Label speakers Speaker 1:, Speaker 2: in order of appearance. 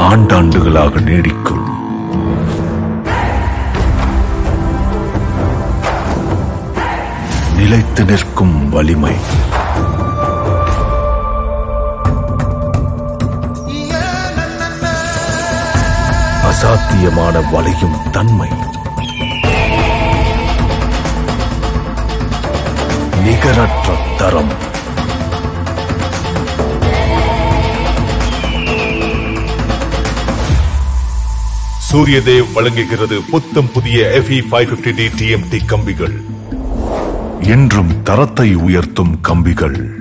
Speaker 1: ஆண்டாண்டுகளாக நீடிக்கும் நிலைத்து நிற்கும் வலிமை அசாத்தியமான வளையும் தன்மை நிகரற்ற தரம்
Speaker 2: சூரியதேவ் வழங்குகிறது புத்தம் புதிய FE five fifty D TMT கம்பிகள்
Speaker 1: என்றும் தரத்தை உயர்த்தும் கம்பிகள்